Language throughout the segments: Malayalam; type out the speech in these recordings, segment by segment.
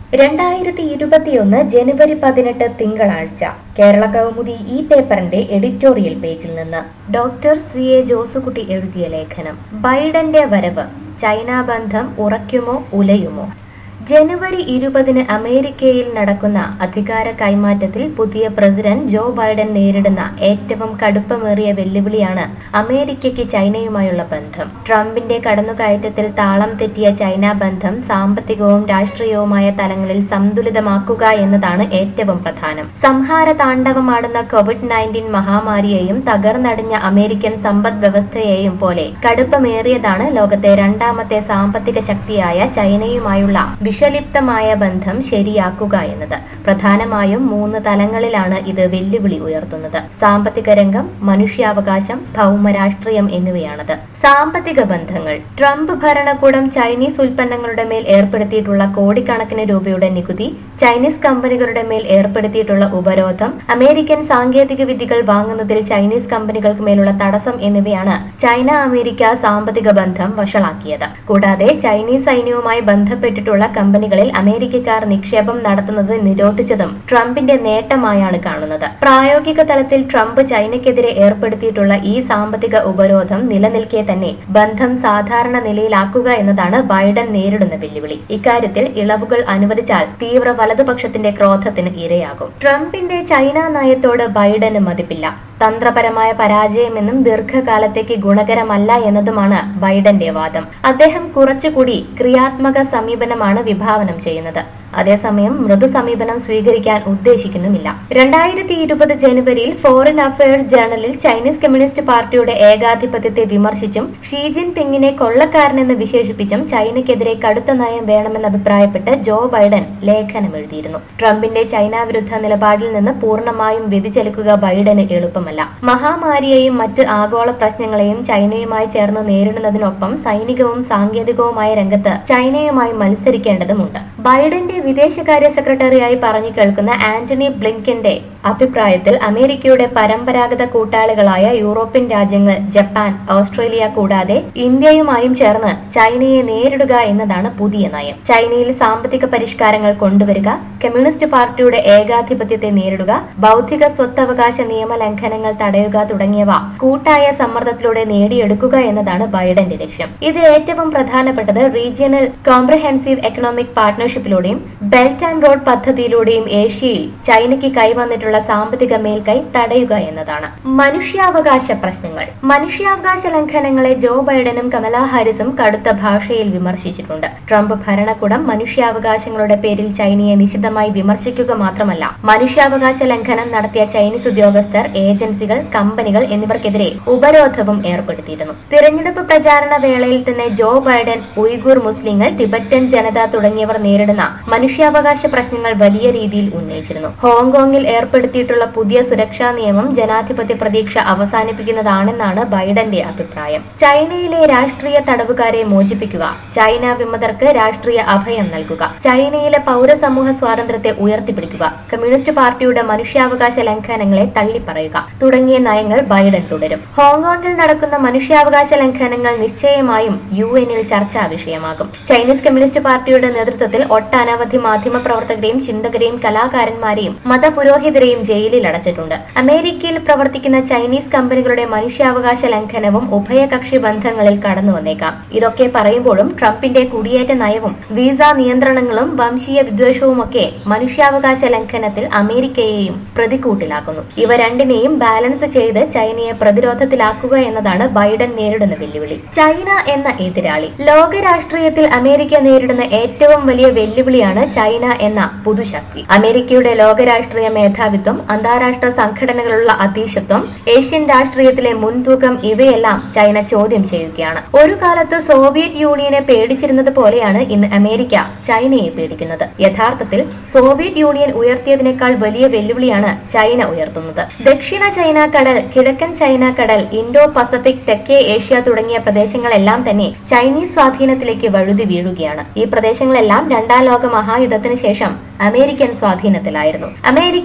രണ്ടായിരത്തി ഇരുപത്തിയൊന്ന് ജനുവരി പതിനെട്ട് തിങ്കളാഴ്ച കേരള കൗമുദി ഈ പേപ്പറിന്റെ എഡിറ്റോറിയൽ പേജിൽ നിന്ന് ഡോക്ടർ സി എ ജോസുകുട്ടി എഴുതിയ ലേഖനം ബൈഡന്റെ വരവ് ചൈന ബന്ധം ഉറയ്ക്കുമോ ഉലയുമോ ജനുവരി ഇരുപതിന് അമേരിക്കയിൽ നടക്കുന്ന അധികാര കൈമാറ്റത്തിൽ പുതിയ പ്രസിഡന്റ് ജോ ബൈഡൻ നേരിടുന്ന ഏറ്റവും കടുപ്പമേറിയ വെല്ലുവിളിയാണ് അമേരിക്കയ്ക്ക് ചൈനയുമായുള്ള ബന്ധം ട്രംപിന്റെ കടന്നുകയറ്റത്തിൽ താളം തെറ്റിയ ചൈന ബന്ധം സാമ്പത്തികവും രാഷ്ട്രീയവുമായ തലങ്ങളിൽ സന്തുലിതമാക്കുക എന്നതാണ് ഏറ്റവും പ്രധാനം സംഹാര താണ്ഡവമാടുന്ന കോവിഡ് നയൻറ്റീൻ മഹാമാരിയെയും തകർന്നടിഞ്ഞ അമേരിക്കൻ സമ്പദ് വ്യവസ്ഥയെയും പോലെ കടുപ്പമേറിയതാണ് ലോകത്തെ രണ്ടാമത്തെ സാമ്പത്തിക ശക്തിയായ ചൈനയുമായുള്ള വിഷലിപ്തമായ ബന്ധം ശരിയാക്കുക എന്നത് പ്രധാനമായും മൂന്ന് തലങ്ങളിലാണ് ഇത് വെല്ലുവിളി ഉയർത്തുന്നത് സാമ്പത്തിക രംഗം മനുഷ്യാവകാശം ഭൗമരാഷ്ട്രീയം എന്നിവയാണത് സാമ്പത്തിക ബന്ധങ്ങൾ ട്രംപ് ഭരണകൂടം ചൈനീസ് ഉൽപ്പന്നങ്ങളുടെ മേൽ ഏർപ്പെടുത്തിയിട്ടുള്ള കോടിക്കണക്കിന് രൂപയുടെ നികുതി ചൈനീസ് കമ്പനികളുടെ മേൽ ഏർപ്പെടുത്തിയിട്ടുള്ള ഉപരോധം അമേരിക്കൻ സാങ്കേതിക വിദ്യകൾ വാങ്ങുന്നതിൽ ചൈനീസ് കമ്പനികൾക്ക് മേലുള്ള തടസ്സം എന്നിവയാണ് ചൈന അമേരിക്ക സാമ്പത്തിക ബന്ധം വഷളാക്കിയത് കൂടാതെ ചൈനീസ് സൈന്യവുമായി ബന്ധപ്പെട്ടിട്ടുള്ള കമ്പനികളിൽ അമേരിക്കക്കാർ നിക്ഷേപം നടത്തുന്നത് നിരോധിച്ചതും ട്രംപിന്റെ നേട്ടമായാണ് കാണുന്നത് പ്രായോഗിക തലത്തിൽ ട്രംപ് ചൈനയ്ക്കെതിരെ ഏർപ്പെടുത്തിയിട്ടുള്ള ഈ സാമ്പത്തിക ഉപരോധം നിലനിൽക്കെ തന്നെ ബന്ധം സാധാരണ നിലയിലാക്കുക എന്നതാണ് ബൈഡൻ നേരിടുന്ന വെല്ലുവിളി ഇക്കാര്യത്തിൽ ഇളവുകൾ അനുവദിച്ചാൽ തീവ്ര വലതുപക്ഷത്തിന്റെ ക്രോധത്തിന് ഇരയാകും ട്രംപിന്റെ ചൈന നയത്തോട് ബൈഡന് മതിപ്പില്ല തന്ത്രപരമായ പരാജയമെന്നും ദീർഘകാലത്തേക്ക് ഗുണകരമല്ല എന്നതുമാണ് ബൈഡന്റെ വാദം അദ്ദേഹം കുറച്ചുകൂടി ക്രിയാത്മക സമീപനമാണ് വിഭാവനം ചെയ്യുന്നത് അതേസമയം മൃദു സമീപനം സ്വീകരിക്കാൻ ഉദ്ദേശിക്കുന്നുമില്ല രണ്ടായിരത്തി ഇരുപത് ജനുവരിയിൽ ഫോറിൻ അഫയേഴ്സ് ജേണലിൽ ചൈനീസ് കമ്മ്യൂണിസ്റ്റ് പാർട്ടിയുടെ ഏകാധിപത്യത്തെ വിമർശിച്ചും ഷീ ജിൻ പിങ്ങിനെ കൊള്ളക്കാരനെന്ന് വിശേഷിപ്പിച്ചും ചൈനയ്ക്കെതിരെ കടുത്ത നയം വേണമെന്ന് അഭിപ്രായപ്പെട്ട് ജോ ബൈഡൻ ലേഖനം എഴുതിയിരുന്നു ട്രംപിന്റെ ചൈന വിരുദ്ധ നിലപാടിൽ നിന്ന് പൂർണ്ണമായും വ്യതിചലിക്കുക ബൈഡന് എളുപ്പമല്ല മഹാമാരിയെയും മറ്റ് ആഗോള പ്രശ്നങ്ങളെയും ചൈനയുമായി ചേർന്ന് നേരിടുന്നതിനൊപ്പം സൈനികവും സാങ്കേതികവുമായ രംഗത്ത് ചൈനയുമായി മത്സരിക്കേണ്ടതുണ്ട് ബൈഡന്റെ വിദേശകാര്യ സെക്രട്ടറിയായി പറഞ്ഞു കേൾക്കുന്ന ആന്റണി ബ്ലിങ്കന്റെ അഭിപ്രായത്തിൽ അമേരിക്കയുടെ പരമ്പരാഗത കൂട്ടാളികളായ യൂറോപ്യൻ രാജ്യങ്ങൾ ജപ്പാൻ ഓസ്ട്രേലിയ കൂടാതെ ഇന്ത്യയുമായും ചേർന്ന് ചൈനയെ നേരിടുക എന്നതാണ് പുതിയ നയം ചൈനയിൽ സാമ്പത്തിക പരിഷ്കാരങ്ങൾ കൊണ്ടുവരിക കമ്മ്യൂണിസ്റ്റ് പാർട്ടിയുടെ ഏകാധിപത്യത്തെ നേരിടുക ബൗദ്ധിക സ്വത്തവകാശ നിയമലംഘനങ്ങൾ തടയുക തുടങ്ങിയവ കൂട്ടായ സമ്മർദ്ദത്തിലൂടെ നേടിയെടുക്കുക എന്നതാണ് ബൈഡന്റെ ലക്ഷ്യം ഇത് ഏറ്റവും പ്രധാനപ്പെട്ടത് റീജിയണൽ കോംപ്രഹെൻസീവ് എക്കണോമിക് പാർട്ട്ണർഷിപ്പിലൂടെയും ബെൽറ്റ് ആൻഡ് റോഡ് പദ്ധതിയിലൂടെയും ഏഷ്യയിൽ ചൈനയ്ക്ക് കൈവന്നിട്ടുള്ള സാമ്പത്തിക മേൽക്കൈ തടയുക എന്നതാണ് മനുഷ്യാവകാശ പ്രശ്നങ്ങൾ മനുഷ്യാവകാശ ലംഘനങ്ങളെ ജോ ബൈഡനും കമലാ ഹാരിസും കടുത്ത ഭാഷയിൽ വിമർശിച്ചിട്ടുണ്ട് ട്രംപ് ഭരണകൂടം മനുഷ്യാവകാശങ്ങളുടെ പേരിൽ ചൈനയെ നിശിതമായി വിമർശിക്കുക മാത്രമല്ല മനുഷ്യാവകാശ ലംഘനം നടത്തിയ ചൈനീസ് ഉദ്യോഗസ്ഥർ ഏജൻസികൾ കമ്പനികൾ എന്നിവർക്കെതിരെ ഉപരോധവും ഏർപ്പെടുത്തിയിരുന്നു തിരഞ്ഞെടുപ്പ് പ്രചാരണ വേളയിൽ തന്നെ ജോ ബൈഡൻ ഉയ്ഗൂർ മുസ്ലിങ്ങൾ ടിബറ്റൻ ജനത തുടങ്ങിയവർ നേരിടുന്ന മനുഷ്യാവകാശ പ്രശ്നങ്ങൾ വലിയ രീതിയിൽ ഉന്നയിച്ചിരുന്നു ഹോങ്കോങ്ങിൽ ഏർപ്പെടുത്തിയിട്ടുള്ള പുതിയ സുരക്ഷാ നിയമം ജനാധിപത്യ പ്രതീക്ഷ അവസാനിപ്പിക്കുന്നതാണെന്നാണ് ബൈഡന്റെ അഭിപ്രായം ചൈനയിലെ രാഷ്ട്രീയ തടവുകാരെ മോചിപ്പിക്കുക ചൈന വിമതർക്ക് രാഷ്ട്രീയ അഭയം നൽകുക ചൈനയിലെ പൗരസമൂഹ സ്വാതന്ത്ര്യത്തെ ഉയർത്തിപ്പിടിക്കുക കമ്മ്യൂണിസ്റ്റ് പാർട്ടിയുടെ മനുഷ്യാവകാശ ലംഘനങ്ങളെ തള്ളിപ്പറയുക തുടങ്ങിയ നയങ്ങൾ ബൈഡൻ തുടരും ഹോങ്കോങ്ങിൽ നടക്കുന്ന മനുഷ്യാവകാശ ലംഘനങ്ങൾ നിശ്ചയമായും യു എന്നിൽ ചർച്ചാ വിഷയമാകും ചൈനീസ് കമ്മ്യൂണിസ്റ്റ് പാർട്ടിയുടെ നേതൃത്വത്തിൽ ഒട്ടനവധി മാധ്യമ പ്രവർത്തകരെയും ചിന്തകരെയും കലാകാരന്മാരെയും മതപുരോഹിതരെയും ജയിലിൽ അടച്ചിട്ടുണ്ട് അമേരിക്കയിൽ പ്രവർത്തിക്കുന്ന ചൈനീസ് കമ്പനികളുടെ മനുഷ്യാവകാശ ലംഘനവും ഉഭയകക്ഷി ബന്ധങ്ങളിൽ കടന്നു വന്നേക്കാം ഇതൊക്കെ പറയുമ്പോഴും ട്രംപിന്റെ കുടിയേറ്റ നയവും വിസ നിയന്ത്രണങ്ങളും വംശീയ വിദ്വേഷവുമൊക്കെ മനുഷ്യാവകാശ ലംഘനത്തിൽ അമേരിക്കയെയും പ്രതിക്കൂട്ടിലാക്കുന്നു ഇവ രണ്ടിനെയും ബാലൻസ് ചെയ്ത് ചൈനയെ പ്രതിരോധത്തിലാക്കുക എന്നതാണ് ബൈഡൻ നേരിടുന്ന വെല്ലുവിളി ചൈന എന്ന എതിരാളി ലോക രാഷ്ട്രീയത്തിൽ അമേരിക്ക നേരിടുന്ന ഏറ്റവും വലിയ വെല്ലുവിളിയാണ് ചൈന എന്ന പുതുശക്തി അമേരിക്കയുടെ ലോകരാഷ്ട്രീയ മേധാവിത്വം അന്താരാഷ്ട്ര സംഘടനകളുള്ള അതീശത്വം ഏഷ്യൻ രാഷ്ട്രീയത്തിലെ മുൻതൂക്കം ഇവയെല്ലാം ചൈന ചോദ്യം ചെയ്യുകയാണ് ഒരു കാലത്ത് സോവിയറ്റ് യൂണിയനെ പേടിച്ചിരുന്നത് പോലെയാണ് ഇന്ന് അമേരിക്ക ചൈനയെ പേടിക്കുന്നത് യഥാർത്ഥത്തിൽ സോവിയറ്റ് യൂണിയൻ ഉയർത്തിയതിനേക്കാൾ വലിയ വെല്ലുവിളിയാണ് ചൈന ഉയർത്തുന്നത് ദക്ഷിണ ചൈന കടൽ കിഴക്കൻ ചൈന കടൽ ഇൻഡോ പസഫിക് തെക്കേ ഏഷ്യ തുടങ്ങിയ പ്രദേശങ്ങളെല്ലാം തന്നെ ചൈനീസ് സ്വാധീനത്തിലേക്ക് വഴുതി വീഴുകയാണ് ഈ പ്രദേശങ്ങളെല്ലാം രണ്ടാം ലോക മഹായുദ്ധത്തിന് ശേഷം അമേരിക്കൻ സ്വാധീനത്തിലായിരുന്നു അമേരിക്കയുടെ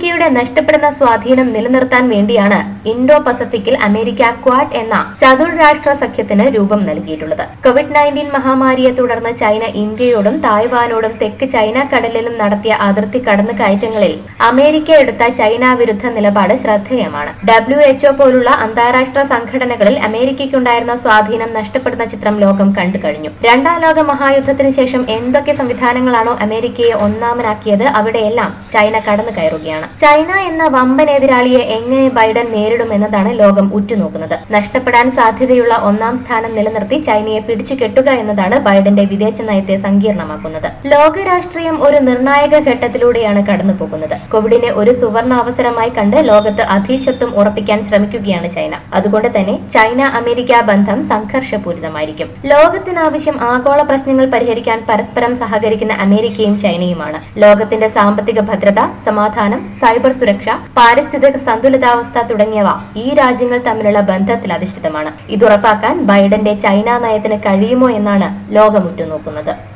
നഷ്ടപ്പെടുന്ന സ്വാധീനം നിലനിർത്താൻ വേണ്ടിയാണ് ഇൻഡോ പസഫിക്കിൽ അമേരിക്ക ക്വാഡ് എന്ന ചതുർരാഷ്ട്ര സഖ്യത്തിന് രൂപം നൽകിയിട്ടുള്ളത് കോവിഡ് നയൻറ്റീൻ മഹാമാരിയെ തുടർന്ന് ചൈന ഇന്ത്യയോടും തായ്വാനോടും തെക്ക് ചൈന കടലിലും നടത്തിയ അതിർത്തി കടന്നുകയറ്റങ്ങളിൽ അമേരിക്ക എടുത്ത ചൈന വിരുദ്ധ നിലപാട് ശ്രദ്ധേയമാണ് ഡബ്ല്യു എച്ച്ഒ പോലുള്ള അന്താരാഷ്ട്ര സംഘടനകളിൽ അമേരിക്കയ്ക്കുണ്ടായിരുന്ന സ്വാധീനം നഷ്ടപ്പെടുന്ന ചിത്രം ലോകം കണ്ടു കഴിഞ്ഞു രണ്ടാം ലോക മഹായുദ്ധത്തിന് ശേഷം എന്തൊക്കെ സംവിധാനങ്ങളാണോ അമേരിക്കയെ ഒന്നാമനാക്കിയത് അവിടെയെല്ലാം ചൈന കടന്നു കയറുകയാണ് ചൈന എന്ന വമ്പൻ എതിരാളിയെ എങ്ങനെ ബൈഡൻ നേരിടുമെന്നതാണ് ലോകം ഉറ്റുനോക്കുന്നത് നഷ്ടപ്പെടാൻ സാധ്യതയുള്ള ഒന്നാം സ്ഥാനം നിലനിർത്തി ചൈനയെ പിടിച്ചു കെട്ടുക എന്നതാണ് ബൈഡന്റെ വിദേശ നയത്തെ സങ്കീർണമാക്കുന്നത് ലോക രാഷ്ട്രീയം ഒരു നിർണായക ഘട്ടത്തിലൂടെയാണ് കടന്നു പോകുന്നത് കോവിഡിനെ ഒരു സുവർണ അവസരമായി കണ്ട് ലോകത്ത് അധീശത്വം ഉറപ്പിക്കാൻ ശ്രമിക്കുകയാണ് ചൈന അതുകൊണ്ട് തന്നെ ചൈന അമേരിക്ക ബന്ധം സംഘർഷപൂരിതമായിരിക്കും ലോകത്തിനാവശ്യം ആഗോള പ്രശ്നങ്ങൾ പരിഹരിക്കാൻ പരസ്പരം സഹകരിക്കുന്ന അമേരിക്കയും ചൈനയുമാണ് ലോകത്തിന്റെ സാമ്പത്തിക ഭദ്രത സമാധാനം സൈബർ സുരക്ഷ പാരിസ്ഥിതിക സന്തുലിതാവസ്ഥ തുടങ്ങിയവ ഈ രാജ്യങ്ങൾ തമ്മിലുള്ള ബന്ധത്തിൽ അധിഷ്ഠിതമാണ് ഇതുറപ്പാക്കാൻ ബൈഡന്റെ ചൈന നയത്തിന് കഴിയുമോ എന്നാണ് ലോകം ഉറ്റുനോക്കുന്നത്